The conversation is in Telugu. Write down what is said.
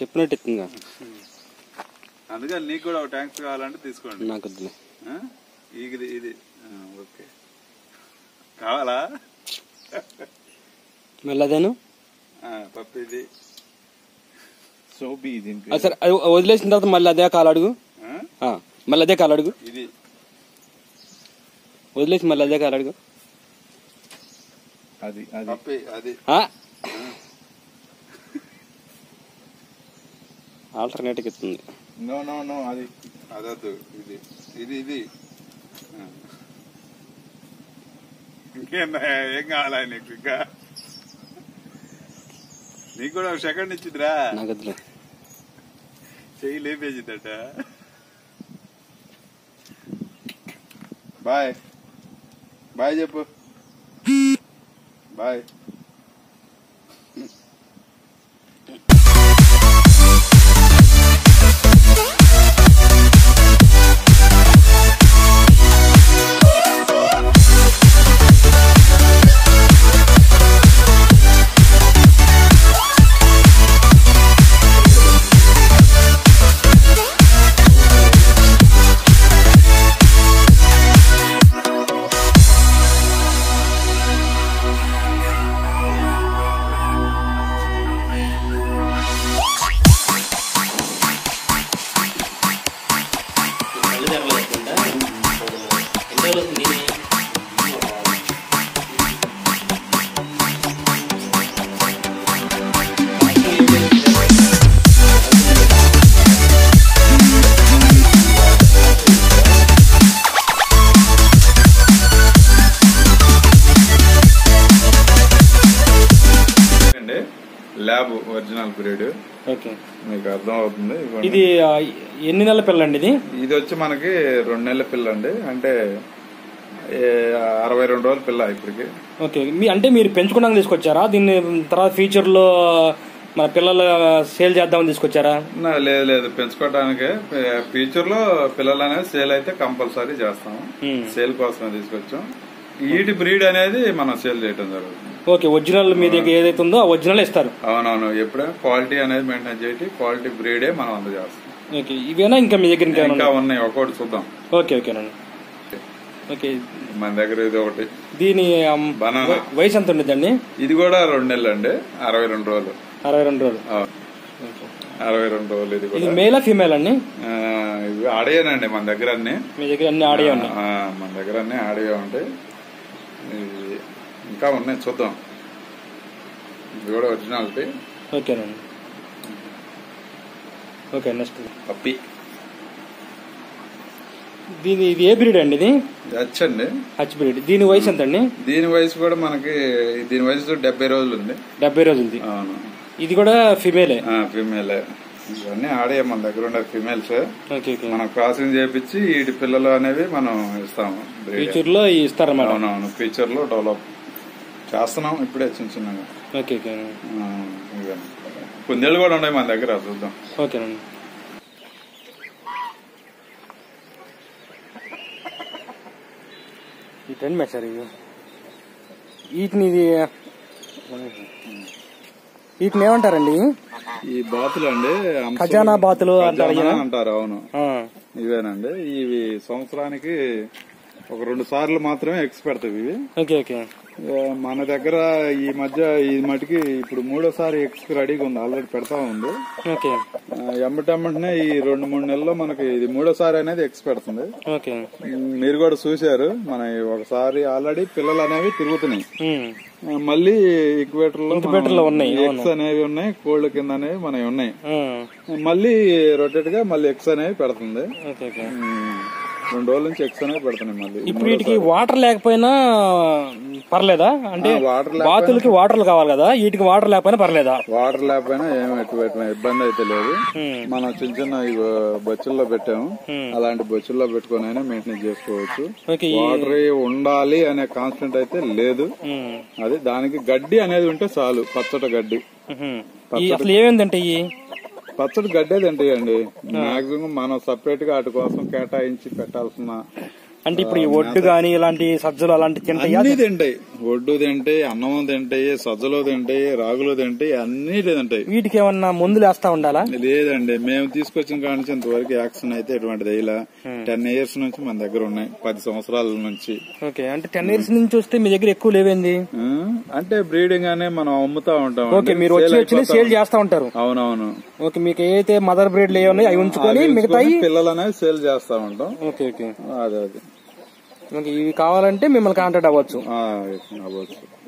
చెప్పినట్టు ఎక్కువ అందుకని నీకు కూడా ఒక ట్యాంక్స్ కావాలంటే తీసుకోండి నాకు వద్దులే ఆ? ఇది ఇది ఆ, ఓకే కావాలా మళ్ళీ అదేను ఆ, పప్పు ఇది సోబీ దీని ఆ, సరే అది వదిలేసిన తర్వాత మళ్ళీ అదే కాలు అడుగు ఆ? ఆ, మళ్ళీ అదే కాలు అడుగు ఇది వదిలేసి మళ్ళీ అదే కాలు అడుగు అది అది పప్పు అది ఆ? ఆల్టర్నేట్గా ఇస్తుంది నో నో నో అది అదొద్దు ఇది ఇది ఇది ఆ. ఇంకేం ఏం కావాలా నీకు ఇంకా నీకు కూడా ఒక సెకండ్ ఇచ్చిందిరా నాకు వద్దులే చెయ్యి లేపేసిందట బాయ్ బాయ్ చెప్పు బాయ్ అండి ల్యాబ్ ఒరిజినల్ బ్రీడ్ ఓకే మీకు అర్థం అవుతుంది ఇవ్వండి. ఇది ఆ, ఎన్ని నెలల పిల్లండి ఇది ఇది వచ్చి మనకి రెండు నెలల పిల్ల అండి అంటే ఏ, అరవై రెండు రోజుల పిల్ల ఇప్పటికి ఓకే మీ అంటే మీరు పెంచుకోవడానికి తీసుకొచ్చారా దీన్ని తర్వాత ఫ్యూచర్ లో మన పిల్లలు సేల్ చేద్దామని తీసుకొచ్చారా నా- లేదు లేదు పెంచుకోవడానికి ఫ్యూచర్ లో పిల్లలు అనేది సేల్ అయితే కంపల్సరీ చేస్తాం Hmm. సేల్ కోసమే తీసుకొచ్చాం ఈటి బ్రీడ్ అనేది మనం సేల్ చేయడం జరుగుతుంది ఓకే ఒరిజినల్ మీ దగ్గర ఏదైతే ఉందో ఆ ఒరిజినల్ ఇస్తారు అవునవును ఎప్పుడైనా క్వాలిటీ అనేది మెయింటైన్ చేసి క్వాలిటీ బ్రీడే మనం అందజేస్తాం ఓకే ఇవేనా ఇంకా మీ దగ్గర ఇంకా ఇంకా ఉన్నాయి ఒక్కొక్కటి చూద్దాం ఓకే ఓకేనండి ఓకే మన దగ్గర ఇది ఒకటి దీని ఆమ్, Banana. వ- వయసు ఎంత ఉండదండి ఇది కూడా రెండు నెలలు అండి అరవై రెండు రోజులు అరవై రెండు రోజులు ఆ, అరవై రెండు రోజులు ఇది ఇది కూడా మేలా ఫీమేల్ అండి ఆ, ఇవి ఆడేనండి మన దగ్గర అన్ని మీ దగ్గర అన్ని ఆడే ఉన్నాయి ఆ, మన దగ్గర అన్ని ఆడియో ఉంటాయి ఇవి ఇంకా ఉన్నాయి చూద్దాం ఇది కూడా ఒరిజినాలిటీ ఓకేనండి ఓకే నెక్స్ట్ పప్పి దీని ఇది ఏ బ్రీడ్ అండి ఇది వచ్చండి హచ్ బ్రీడ్ దీని వయసు ఎంత అండి దీని వయసు కూడా మనకి దీని వయసు డెబ్బై రోజులు ఉంది డెబ్బై రోజులది అవును ఇది కూడా ఫిమేలే ఫీమేల్ ఇవన్నీ ఆడే మన దగ్గర ఉండే ఫీమేల్స్ ఓకే ఓకే మనం క్రాసింగ్ చేపించి వీటి పిల్లలు అనేవి మనం ఇస్తాము breed. ఫ్యూచర్ లో ఇస్తారన్నమాట అవునవును ఫ్యూచర్ లో డెవలప్ చేస్తున్నాం ఇప్పుడే చిన్న చిన్నగా ఓకే ఓకే ఆ, ఇవన్నీ. కుందేళ్ళు కూడా ఉన్నాయి మన దగ్గర చూద్దాం ఓకేనండి ఈ టెన్ మ్యాచ్ సార్ ఇది వీటిని ఇది వీటిని ఏమంటారండి ఈ బాతులు అండి అంశం- ఖజానా బాతులు అంటారు ఖజానా కదా? అంటారు అవును ఆ, ఇవేనండి ఇవి సంవత్సరానికి ఒక రెండు సార్లు మాత్రమే ఎక్స్ పెడతాయి ఇవి ఓకే ఓకే ఆ, మన దగ్గర ఈ మధ్య ఈ మటుకి ఇప్పుడు మూడోసారి ఎక్స్ రెడీగా ఉంది ఆల్రెడీ పెడతా ఉంది ఓకే ఆ, ఎమ్మటెమ్మటనే ఈ రెండు మూడు నెలల్లో మనకి ఇది మూడోసారి అనేది ఎక్స్ పెడుతుంది ఓకే ఉమ్, మీరు కూడా చూశారు మన ఈ ఒకసారి ఆల్రెడీ పిల్లలు అనేవి తిరుగుతున్నాయి ఉమ్, ఆ, మళ్ళీ ఈక్వేటర్ లో Incubator లో ఉన్నాయి, ఎక్స్ అనేవి ఉన్నాయి కోల్డ్ కింద అనేవి మనవి ఉన్నాయి ఆ, మళ్ళీ రొటేట్ గా మళ్ళీ ఎక్స్ అనేవి పెడుతుంది ఓకే ఓకే ఉమ్, రెండు రోజుల నుంచి ఎక్స్ అనేవి పెడుతున్నాయి మళ్ళీ ఇప్పుడు వీటికి వాటర్ లేకపోయినా పర్లేదా అంటే ఆ, వాటర్ లేకపోయినా- బాతులకి వాటర్ కావాలి కదా వీటికి వాటర్ లేకపోయినా పర్లేదా వాటర్ లేకపోయినా ఏం ఎటువంటి ఇబ్బంది అయితే లేదు ఉమ్, మనం చిన్న చిన్న ఇవి బొచ్చుల్లో పెట్టాము Hmm. అలాంటి బొచ్చుల్లో పెట్టుకొని అయినా మెయింటైన్ చేసుకోవచ్చు ఓకే ఈ- వాటర్ ఉండాలి అనే కాన్స్టెంట్ అయితే లేదు ఉమ్, అది దానికి గడ్డి అనేది ఉంటే చాలు పచ్చట గడ్డి ఉహుం. ఈ అసలు ఏమేందంటే ఈ పచ్చడి గడ్డే తింటాయండి మాక్సిమం మనం సపరేట్ గా వాటి కోసం కేటాయించి పెట్టాల్సిన అంటే ఇప్పుడు ఈ ఒడ్డు గాని ఇలాంటి సజ్జలు అలాంటి తింటాయా అన్ని తింటాయి ఒడ్డు తింటాయి అన్నం తింటాయి సజ్జలో తింటాయి రాగులు తింటాయి అన్ని తింటాయి వీటికి ఏమన్నా మందులు వేస్తా ఉండాలా లేదండి మేము తీసుకొచ్చిన కాడ నుంచి ఇంతవరకు యాక్షన్ అయితే ఎటువంటిది ఇలా టెన్ ఇయర్స్ నుంచి మన దగ్గర ఉన్నాయి పది సంవత్సరాల నుంచి ఓకే అంటే టెన్ ఇయర్స్ నుంచి వస్తే మీ దగ్గర ఎక్కువ లేవేంది ఆ, అంటే బ్రీడింగ్ అనే మనం అమ్ముతా ఉంటాం ఓకే మీరు వచ్చి వచ్చి సేల్ చేస్తా ఉంటారు అవునవును ఓకే మీకు ఏదైతే మదర్ బ్రీడ్లు ఏ ఉన్నాయో అవి ఉంచుకొని అవి మిగతాయి ఉంచుకొని పిల్లలు అనేది సేల్ చేస్తా ఉంటాం ఓకే ఓకే అదే అదే ఓకే, ఇవి కావాలంటే మిమ్మల్ని కాంటాక్ట్ అవ్వచ్చు ఆ, అవ్వచ్చు